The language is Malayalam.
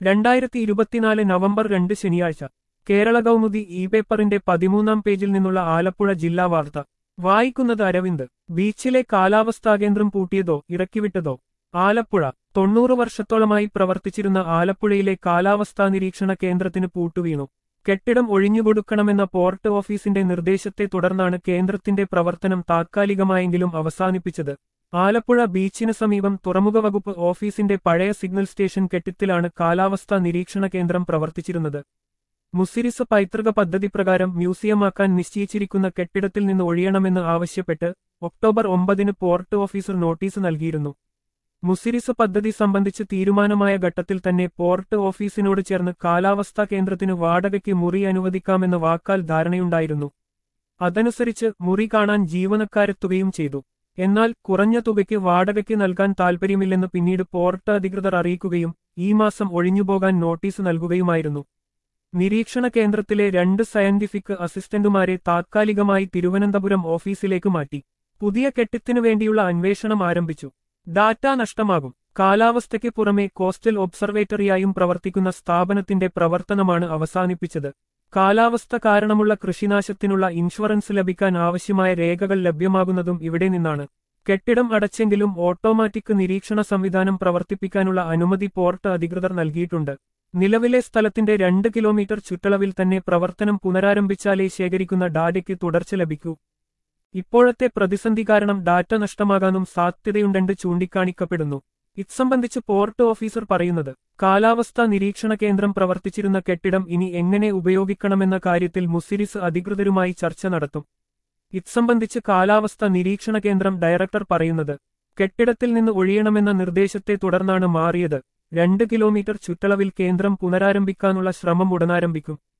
രണ്ടായിരത്തി ഇരുപത്തിനാല് നവംബർ രണ്ട് ശനിയാഴ്ച കേരള കൗമുദി ഇ പേപ്പറിന്റെ പതിമൂന്നാം പേജിൽ നിന്നുള്ള ആലപ്പുഴ ജില്ലാ വാർത്ത വായിക്കുന്നത് അരവിന്ദ് ബീച്ചിലെ കാലാവസ്ഥാ കേന്ദ്രം പൂട്ടിയതോ ഇറക്കിവിട്ടതോ ആലപ്പുഴ തൊണ്ണൂറ് വർഷത്തോളമായി പ്രവർത്തിച്ചിരുന്ന ആലപ്പുഴയിലെ കാലാവസ്ഥാ നിരീക്ഷണ കേന്ദ്രത്തിന് പൂട്ടുവീണു കെട്ടിടം ഒഴിഞ്ഞുകൊടുക്കണമെന്ന പോർട്ട് ഓഫീസിന്റെ നിർദ്ദേശത്തെ തുടർന്നാണ് കേന്ദ്രത്തിന്റെ പ്രവർത്തനം താത്കാലികമായെങ്കിലും അവസാനിപ്പിച്ചത് ആലപ്പുഴ ബീച്ചിന് സമീപം തുറമുഖ വകുപ്പ് ഓഫീസിന്റെ പഴയ സിഗ്നൽ സ്റ്റേഷൻ കെട്ടിടത്തിലാണ് കാലാവസ്ഥാ നിരീക്ഷണ കേന്ദ്രം പ്രവർത്തിച്ചിരുന്നത് മുസിരിസ് പൈതൃക പദ്ധതി പ്രകാരം മ്യൂസിയമാക്കാൻ നിശ്ചയിച്ചിരിക്കുന്ന കെട്ടിടത്തിൽ നിന്ന് ഒഴിയണമെന്ന് ആവശ്യപ്പെട്ട് ഒക്ടോബർ ഒമ്പതിന് പോർട്ട് ഓഫീസർ നോട്ടീസ് നൽകിയിരുന്നു മുസിരിസ് പദ്ധതി സംബന്ധിച്ച് തീരുമാനമായ ഘട്ടത്തിൽ തന്നെ പോർട്ട് ഓഫീസിനോട് ചേർന്ന് കാലാവസ്ഥാ കേന്ദ്രത്തിന് വാടകയ്ക്ക് മുറി അനുവദിക്കാമെന്ന വാക്കാൽ ധാരണയുണ്ടായിരുന്നു അതനുസരിച്ച് മുറി കാണാൻ ജീവനക്കാരെത്തുകയും ചെയ്തു എന്നാൽ കുറഞ്ഞ തുകയ്ക്ക് വാടകയ്ക്ക് നൽകാൻ താൽപ്പര്യമില്ലെന്ന് പിന്നീട് പോർട്ട് അധികൃതർ അറിയിക്കുകയും ഈ മാസം ഒഴിഞ്ഞുപോകാൻ നോട്ടീസ് നൽകുകയുമായിരുന്നു നിരീക്ഷണ കേന്ദ്രത്തിലെ രണ്ട് സയന്റിഫിക് അസിസ്റ്റന്റുമാരെ താത്കാലികമായി തിരുവനന്തപുരം ഓഫീസിലേക്ക് മാറ്റി പുതിയ കെട്ടിത്തിനു വേണ്ടിയുള്ള അന്വേഷണം ആരംഭിച്ചു ഡാറ്റ നഷ്ടമാകും കാലാവസ്ഥയ്ക്ക് പുറമെ കോസ്റ്റൽ ഒബ്സർവേറ്ററിയായും പ്രവർത്തിക്കുന്ന സ്ഥാപനത്തിന്റെ പ്രവർത്തനമാണ് അവസാനിപ്പിച്ചത് കാലാവസ്ഥ കാരണമുള്ള കൃഷിനാശത്തിനുള്ള ഇൻഷുറൻസ് ലഭിക്കാൻ ആവശ്യമായ രേഖകൾ ലഭ്യമാകുന്നതും ഇവിടെ നിന്നാണ് കെട്ടിടം അടച്ചെങ്കിലും ഓട്ടോമാറ്റിക് നിരീക്ഷണ സംവിധാനം പ്രവർത്തിപ്പിക്കാനുള്ള അനുമതി പോർട്ട് അധികൃതർ നൽകിയിട്ടുണ്ട് നിലവിലെ സ്ഥലത്തിന്റെ രണ്ട് കിലോമീറ്റർ ചുറ്റളവിൽ തന്നെ പ്രവർത്തനം പുനരാരംഭിച്ചാലേ ശേഖരിക്കുന്ന ഡാറ്റയ്ക്ക് തുടർച്ച ലഭിക്കൂ ഇപ്പോഴത്തെ പ്രതിസന്ധി കാരണം ഡാറ്റ നഷ്ടമാകാനും സാധ്യതയുണ്ടെന്ന് ചൂണ്ടിക്കാണിക്കപ്പെടുന്നു ഇത്സംബന്ധിച്ച് പോർട്ട് ഓഫീസർ പറയുന്നത് കാലാവസ്ഥാ നിരീക്ഷണ കേന്ദ്രം പ്രവർത്തിച്ചിരുന്ന കെട്ടിടം ഇനി എങ്ങനെ ഉപയോഗിക്കണമെന്ന കാര്യത്തിൽ മുസിരിസ് അധികൃതരുമായി ചർച്ച നടത്തും ഇത്സംബന്ധിച്ച് കാലാവസ്ഥ നിരീക്ഷണ കേന്ദ്രം ഡയറക്ടർ പറയുന്നത് കെട്ടിടത്തിൽ നിന്ന് ഒഴിയണമെന്ന നിർദ്ദേശത്തെ തുടർന്നാണ് മാറിയത് രണ്ട് കിലോമീറ്റർ ചുറ്റളവിൽ കേന്ദ്രം പുനരാരംഭിക്കാനുള്ള ശ്രമം ഉടനാരംഭിക്കും